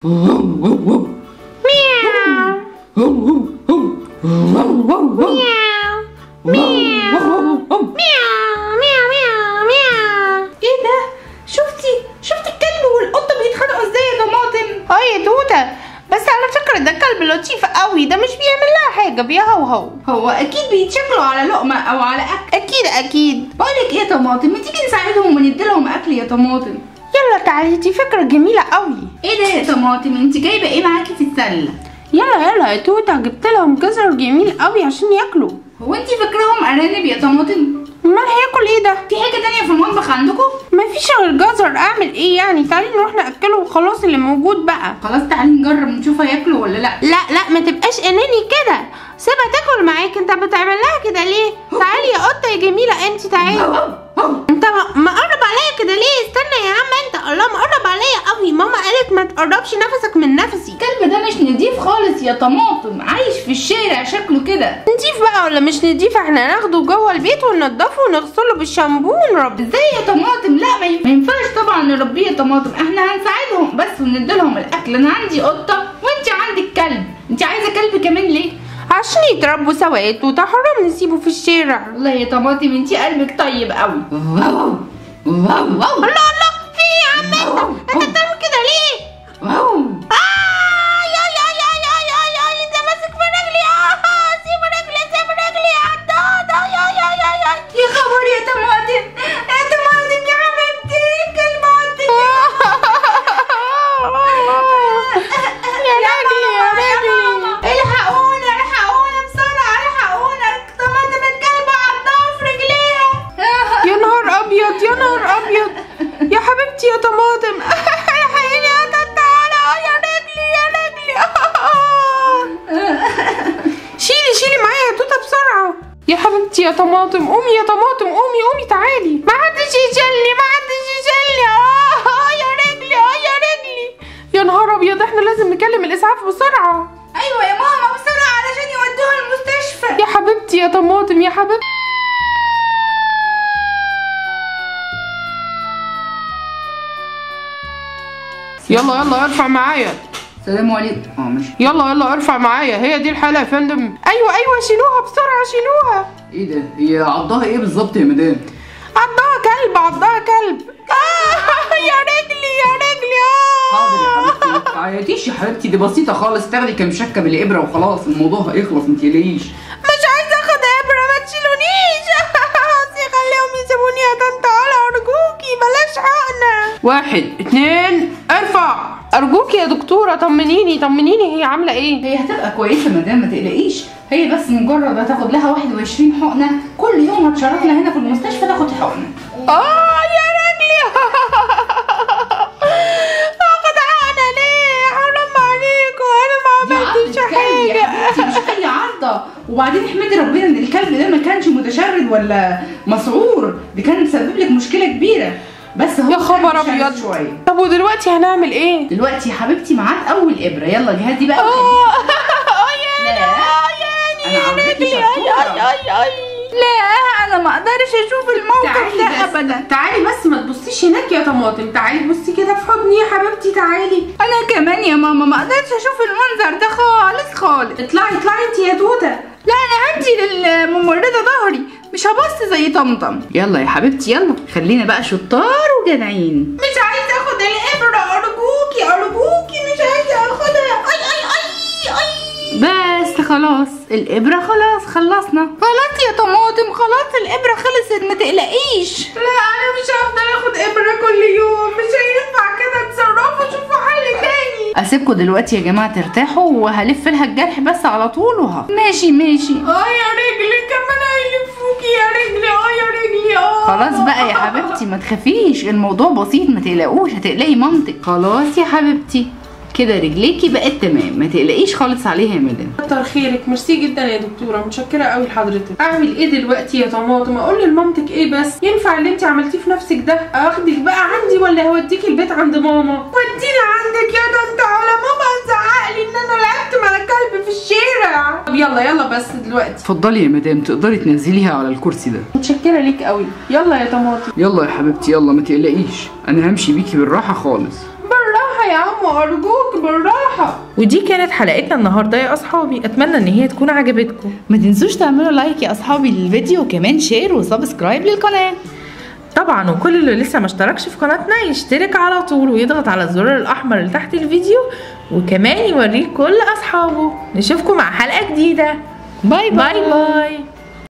ايه ده شفتي شفتي الكلب والقطه بيتخانقوا ازاي يا طماطم اه يا توته بس على فكره ده كلب لطيف قوي ده مش بيعمل لها حاجه بيهوهو هو اكيد بيتشكلوا على لقمه او على اكل اكيد اكيد بقولك ايه يا طماطم ما تيجي نساعدهم ونديلهم اكل يا طماطم يلا تعالي دي فكره جميله قوي ايه ده يا طماطم انت جايبه ايه معاكي في السله يلا يلا يا توته جبت لهم جزر جميل قوي عشان ياكلوا هو انت فاكراهم ارانب يا طماطم امال هياكل ايه ده في حاجه تانية في المطبخ عندكم مفيش غير جزر اعمل ايه يعني تعالي نروح ناكله وخلاص اللي موجود بقى خلاص تعالي نجرب نشوف هياكلوا ولا لا لا لا ما تبقاش اناني كده سيبها تاكل معاك انت بتعمل لها كده ليه تعالي يا قطه يا جميله انت تعالي انت ما- مقرب عليا كده ليه استنى يا عم انت الله مقرب عليا قوي ماما قالت ما تقربش نفسك من نفسي الكلب ده مش نضيف خالص يا طماطم عايش في الشارع شكله كده نضيف بقى ولا مش نضيف احنا ناخده جوه البيت وننضفه ونغسله بالشامبو ونربيه ازاي يا طماطم لا ما ي- ما ينفعش طبعا نربيه يا طماطم احنا هنساعدهم بس ونديلهم الاكل انا عندي قطه وانت عندك كلب انت عايزه كلب كمان ليه عشان يتربوا سوا يا توته حرام نسيبه في الشارع والله يا طماطم انت قلبك طيب قوي الله الله في ايه يا عم انت انت بتعمل كده ليه آه يا يا يا يا يا يا انت ماسك في رجلي اه سيب رجلي سيب رجلي يا عداد يا يا يا يا يا خبر يا طماطم يا طماطم يا حبيبتي كلب عندك يا رجلي يا رجلي الحقونا الحقونا بسرعه الحقونا طماطم الكلب عضها في رجليها يا نهار ابيض يا نهار ابيض يا حبيبتي يا طماطم الحقيني يا تتا تعالى يا رجلي يا رجلي شيلي شيلي معايا يا توته بسرعه يا حبيبتي يا طماطم قومي يا طماطم قومي قومي تعالي ما حدش يشيلني ما حدش يشيلني اه يا رجلي اه يا رجلي يا نهار ابيض احنا لازم نكلم الاسعاف بسرعه ايوه يا ماما بسرعه علشان يودوها المستشفى يا حبيبتي يا طماطم يا حبيبتي يلا يلا ارفع معايا السلام عليكم اه ماشي يلا يلا ارفع معايا هي دي الحالة يا فندم ايوه ايوه شيلوها بسرعة شيلوها ايه ده هي عضها ايه بالظبط يا مدام عضها كلب عضها كلب آه يا رجلي يا رجلي آه. حاضر يا حبيبتي ما تعيطيش يا حبيبتي دي بسيطه خالص تاخدي كام شكه بالابره وخلاص الموضوع هيخلص ما تقلقيش مش عايزة اخد ابرة ما تشيلونيش بس خليهم يسيبوني يا طنط على ارجوكي بلاش حقنة واحد اتنين ارفع ارجوكي يا دكتورة طمنيني طمنيني هي عاملة ايه هي هتبقى كويسه مدام ما تقلقيش هي بس مجرد هتاخد لها 21 حقنه كل يوم هتشرفنا هنا في المستشفى تاخد حقنه اه يا رجلي اخد حقنة ليه حرام عليكم انا ما عملتش عض الكلب يا حاجة حبيبتي مش اي عضه وبعدين احمدي ربنا ان الكلب ده ما كانش متشرد ولا مسعور ده كان مسبب لك مشكله كبيره بس هو يا خبر كان مشرد ابيض شويه طب ودلوقتي هنعمل ايه دلوقتي يا حبيبتي معاك اول ابره يلا جهزي بقى وخليكي- اه يا لا. يا أنا عاوزاكي رجلي اي شطورة. اي اي اي لا انا ما اقدرش اشوف الموقف تعالي ده بس ابدا تعالي بس ما تبصيش هناك يا طماطم تعالي بصي كده في حضني يا حبيبتي تعالي انا كمان يا ماما ما اقدرش اشوف المنظر ده خالص خالص اطلعي اطلعي انت يا توته لا انا همشي للممرضه ظهري مش هبص زي طمطم يلا يا حبيبتي يلا خلينا بقى شطار وجدعين مش عايزه اخد الابره ارجوكي ارجوكي مش عايزه اخدها اي اي اي اي بس خلاص الابره خلاص خلصنا خلاص يا طماطم خلاص الابره خلصت ما تقلقيش لا انا مش هفضل اخد ابره كل يوم مش هينفع كده اتصرفوا شوفوا حل تاني اسيبكم دلوقتي يا جماعه ترتاحوا وهلف لها الجرح بس على طول وها ماشي ماشي اه يا رجلي كمان هيلفوكي يا رجلي اه يا رجلي اه خلاص بقى يا حبيبتي ما تخافيش الموضوع بسيط ما تقلقوش هتقلقي مامتك خلاص يا حبيبتي كده رجليكي بقت تمام ما تقلقيش خالص عليها يا مدام كتر خيرك ميرسي جدا يا دكتوره متشكره قوي لحضرتك اعمل ايه دلوقتي يا طماطم اقول لمامتك ايه بس ينفع اللي انت عملتيه في نفسك ده اخدك بقى عندي ولا هوديكي البيت عند ماما وديني عندك يا ده انت على ماما هتزعق لي ان انا لعبت مع الكلب في الشارع طب يلا يلا بس دلوقتي اتفضلي يا مدام تقدري تنزليها على الكرسي ده متشكره ليك قوي يلا يا طماطم يلا يا حبيبتي يلا ما تقلقيش انا همشي بيكي بالراحه خالص بالراحه يا عم ارجوك بالراحه ودي كانت حلقتنا النهارده يا اصحابي اتمنى ان هي تكون عجبتكم ما تنسوش تعملوا لايك يا اصحابي للفيديو وكمان شير وسبسكرايب للقناه طبعا وكل اللي لسه ما اشتركش في قناتنا يشترك على طول ويضغط على الزرار الاحمر اللي تحت الفيديو وكمان يوريه كل اصحابه نشوفكم مع حلقه جديده باي باي باي